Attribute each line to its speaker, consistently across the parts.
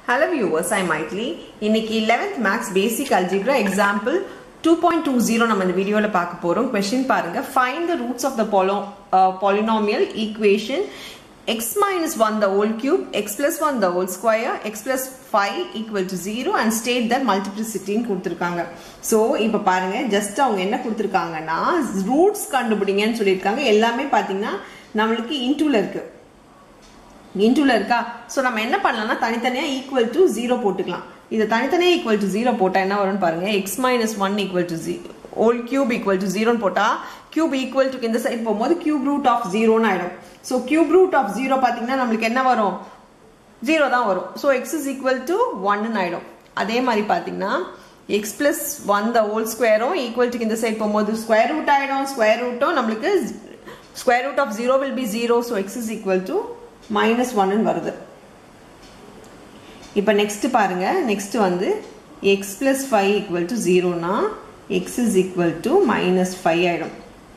Speaker 1: hello viewers ஐ மைட்லி இன்னைக்கு 11th maths basic algebra example two point two zero நம்ம இந்த வீடியோவில் பார்க்க போகிறோம் கொஸ்டின் பாருங்க find the roots of the following polynomial equation x minus one the whole cube x plus one the whole square x plus five equal to zero and state that மல்டிப்ளிசிட்டின்னு கொடுத்துருக்காங்க so இப்போ பாருங்க just அவங்க என்ன கொடுத்துருக்காங்கன்னா roots கண்டுபிடிங்கன்னு சொல்லியிருக்காங்க எல்லாமே பார்த்தீங்கன்னா நம்மளுக்கு இன்டூல இருக்கு இன்டூல இருக்கா ஸோ நம்ம என்ன பண்ணலாம்னா தனித்தனியாக ஈக்குவல் டு ஜீரோ போட்டுக்கலாம் இதை தனித்தனியாக ஈக்குவல் டு ஜீரோ போட்டால் என்ன வரும்னு பாருங்க x minus one equal to the whole cube equal to ஜீரோன்னு போட்டால் கியூப் ஈக்குவல் டு இந்த சைட் போகும்போது கியூப் ரூட் ஆஃப் ஜீரோன்னு ஆயிடும் so cube root of zero பார்த்தீங்கன்னா நம்மளுக்கு என்ன வரும் ஜீரோ தான் வரும் so x is equal to ஒன்னு ஆயிடும் அதே மாதிரி பார்த்தீங்கன்னா x plus one the whole ஸ்கொயரும் ஈக்குவல் டு இந்த சைட் போகும்போது ஸ்கொயர் ரூட் ஆயிடும் ஸ்கொயர் ரூட்டும் நம்மளுக்கு square root of zero will be zero so x is equal to minus ஒன்னு வருது இப்போ நெக்ஸ்ட் பாருங்க நெக்ஸ்ட் வந்து x plus five equal to ஜீரோனா x is equal to minus five ஆயிடும்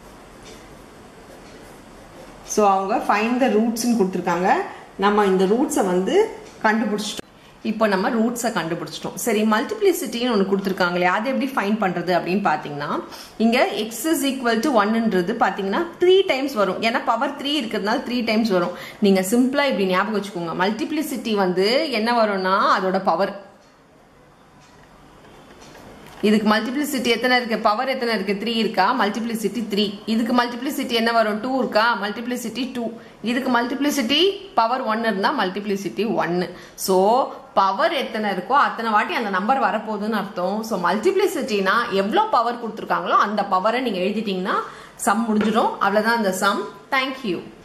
Speaker 1: ஸோ அவங்க ஃபைன் த ரூட்ஸ்ன்னு கொடுத்துருக்காங்க நம்ம இந்த ரூட்ஸை வந்து கண்டுபிடிச்சிட்டோம் இப்போ நம்ம ரூட்ஸை கண்டுபிடிச்சிட்டோம் சரி மல்டிப்ளிசிட்டின்னு ஒன்று கொடுத்துருக்காங்களே அதை எப்படி ஃபைன் பண்ணுறது அப்படின்னு பார்த்தீங்கன்னா இங்கே எக்ஸ் இஸ் ஈக்குவல் டு ஒன்னுன்றது பார்த்தீங்கன்னா த்ரீ டைம்ஸ் வரும் ஏன்னா பவர் த்ரீ இருக்கிறதுனால த்ரீ டைம்ஸ் வரும் நீங்கள் சிம்பிளாக இப்படி ஞாபகம் வச்சுக்கோங்க மல்டிப்ளிசிட்டி வந்து என்ன வரும்னா அதோட பவர் இதுக்கு மல்டிப்ளிசிட்டி எத்தனை இருக்கு பவர் எத்தனை இருக்கு த்ரீ இருக்கா மல்டிப்ளிசிட்டி த்ரீ இதுக்கு மல்டிப்ளிசிட்டி என்ன வரும் டூ இருக்கா மல்டிப்ளிசிட்டி டூ இதுக்கு மல்டிப்ளிசிட்டி பவர் ஒன் இருந்தா மல்டிப்ளிசிட்டி ஒன்னு ஸோ பவர் எத்தனை இருக்கோ அத்தனை வாட்டி அந்த நம்பர் வரப்போகுதுன்னு அர்த்தம் ஸோ மல்டிப்ளிசிட்டினா எவ்வளோ பவர் கொடுத்துருக்காங்களோ அந்த பவரை நீங்க எழுதிட்டீங்கன்னா சம் முடிஞ்சிடும் அவ்வளோதான் அந்த சம் தேங்க்யூ